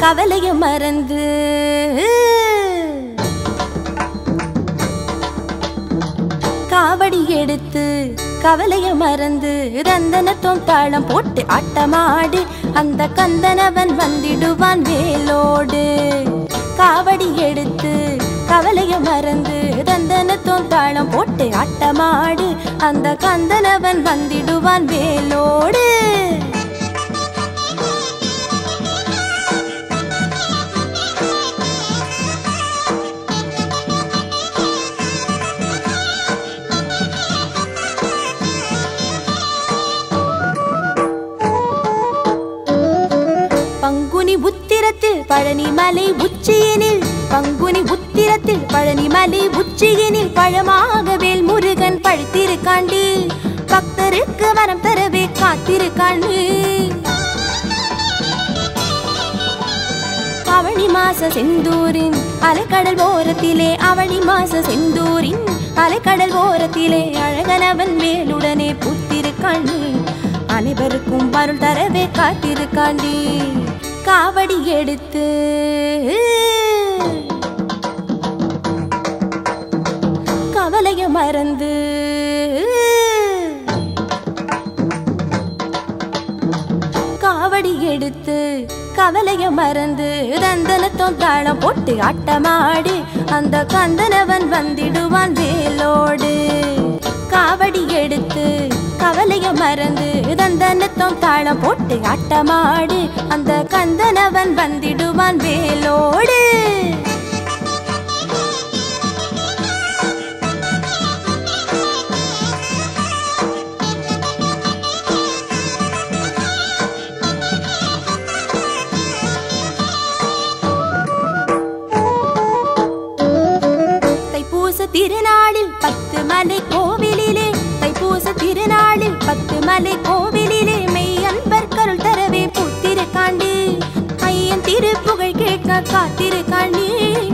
கவலைய மறந்து காவடி எடுத்து கவலைய மறந்து ரந்தனத்தோம் தாளம் போட்டு ஆட்டமாடு அந்த கந்தனவன் வந்திடுவான் வேலோடு காவடி எடுத்து கவலைய மறந்து ரந்தனத்தோம் தாளம் போட்டு ஆட்டமாடு அந்த கந்தனவன் வந்திடுவான் வேலோடு பங்குனி உத்திரத்தில் பழனிமலை உச்சியினில் பங்குனி உத்திரத்தில் பழனிமலை உச்சியினில் பழமாக வேல் முருகன் பழுத்திருக்காண்டி பக்தருக்கு வரம் தரவே காத்திருக்காண்டி அவளி மாச செந்தூரின் அலைக்கடல் ஓரத்திலே அவளி மாச செந்தூரின் அலைக்கடல் ஓரத்திலே அழகனவன் மேலுடனே புத்திருக்காண்டி அனைவருக்கும் பருள் தரவே காத்திருக்காண்டி காவடி எடுத்து கவலைய மறந்து காவடி எடுத்து கவலைய மறந்து ரந்தனத்தோம் தாளம் போட்டு ஆட்டமாடு அந்த கந்தனவன் வந்திடுவான் வேலோடு காவடி எடுத்து கவலைய மறந்து ரந்தனத்தோம் தாளம் போட்டு ஆட்டமாடு அந்த கந்தனவன் வந்திடுவான் வேலோடு தைப்பூச திருநாளில் பத்து மலை கோவிலிலே தைப்பூச திருநாளில் பத்து மலை கோவிலிலே மெய் அன்பர் கருள் தரவே பூத்திருக்காண்டி ஐயன் திருப்புகழ் கேட்க காத்திருக்காண்டி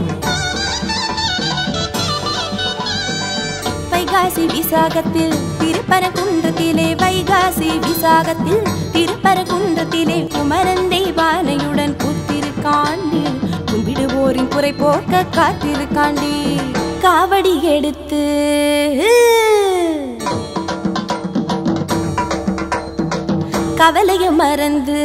வைகாசி விசாகத்தில் திருப்பரங்குன்றத்திலே வைகாசி விசாகத்தில் திருப்பரங்குன்றத்திலே குமரன் தெய்வானையுடன் புத்திருக்காண்டி கும்பிடுவோரின் குறை போக்க காத்திருக்காண்டி காவடி எடுத்து கவலைய மறந்து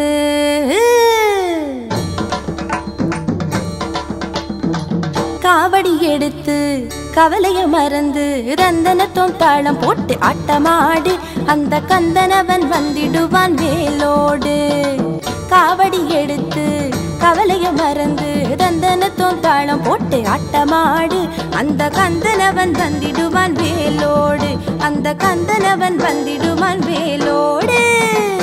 காவடி எடுத்து கவலைய மறந்து ரந்தனத்தோம் தாளம் போட்டு ஆட்டமாடு அந்த கந்தனவன் வந்திடுவான் வேலோடு காவடி எடுத்து கவலைய மறந்து ரந்தனத்தோம் தாளம் போட்டு ஆட்டமாடு அந்த கந்தனவன் வந்திடுவான் வேலோடு அந்த கந்தனவன் வந்திடுவான் வேலோடு